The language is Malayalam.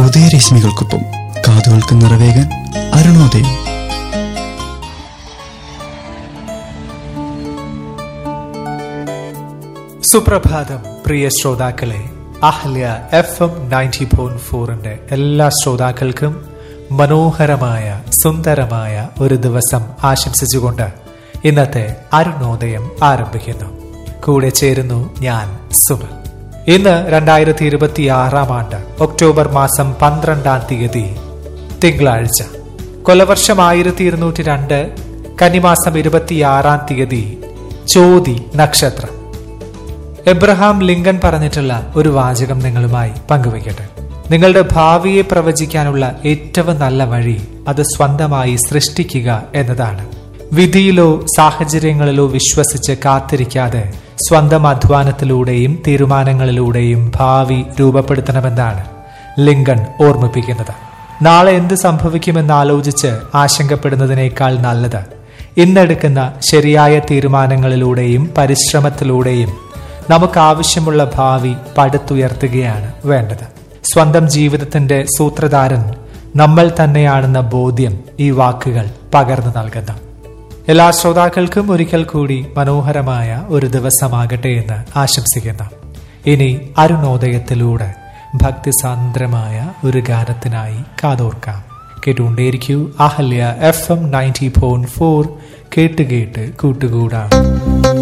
ഉദയരശ്മികൾക്കൊപ്പം കാതുകൾക്ക് നിറവേകാൻ അരുണോദയം സുപ്രഭാതം പ്രിയ ശ്രോതാക്കളെ Ahalya F M ninety point ഫോറിന്റെ എല്ലാ ശ്രോതാക്കൾക്കും മനോഹരമായ സുന്ദരമായ ഒരു ദിവസം ആശംസിച്ചുകൊണ്ട് ഇന്നത്തെ അരുണോദയം ആരംഭിക്കുന്നു കൂടെ ചേരുന്നു ഞാൻ സുമൻ ഇന്ന് രണ്ടായിരത്തി ഇരുപത്തി ആറാം ആണ്ട് ഒക്ടോബർ മാസം പന്ത്രണ്ടാം തീയതി തിങ്കളാഴ്ച കൊലവർഷം ആയിരത്തി ഇരുന്നൂറ്റി രണ്ട് കന്നിമാസം ഇരുപത്തിയാറാം തീയതി ചോതി നക്ഷത്രം എബ്രഹാം ലിങ്കൻ പറഞ്ഞിട്ടുള്ള ഒരു വാചകം നിങ്ങളുമായി പങ്കുവയ്ക്കട്ടെ നിങ്ങളുടെ ഭാവിയെ പ്രവചിക്കാനുള്ള ഏറ്റവും നല്ല വഴി അത് സ്വന്തമായി സൃഷ്ടിക്കുക എന്നതാണ് വിധിയിലോ സാഹചര്യങ്ങളിലോ വിശ്വസിച്ച് കാത്തിരിക്കാതെ സ്വന്തം അധ്വാനത്തിലൂടെയും തീരുമാനങ്ങളിലൂടെയും ഭാവി രൂപപ്പെടുത്തണമെന്നാണ് ലിങ്കൺ ഓർമ്മിപ്പിക്കുന്നത് നാളെ എന്ത് സംഭവിക്കുമെന്ന് ആലോചിച്ച് ആശങ്കപ്പെടുന്നതിനേക്കാൾ നല്ലത് ഇന്നെടുക്കുന്ന ശരിയായ തീരുമാനങ്ങളിലൂടെയും പരിശ്രമത്തിലൂടെയും നമുക്ക് ആവശ്യമുള്ള ഭാവി പടുത്തുയർത്തുകയാണ് വേണ്ടത് സ്വന്തം ജീവിതത്തിന്റെ സൂത്രധാരൻ നമ്മൾ തന്നെയാണെന്ന ബോധ്യം ഈ വാക്കുകൾ പകർന്നു നൽകുന്നു എല്ലാ ശ്രോതാക്കൾക്കും ഒരിക്കൽ കൂടി മനോഹരമായ ഒരു ദിവസമാകട്ടെ എന്ന് ആശംസിക്കുന്നു ഇനി അരുണോദയത്തിലൂടെ ഭക്തിസാന്ദ്രമായ ഒരു ഗാനത്തിനായി കാതോർക്കാം കേട്ടുകൊണ്ടേയിരിക്കൂ Ahalya F M ninety point four കേട്ട് കേട്ട് കൂട്ടുകൂടാം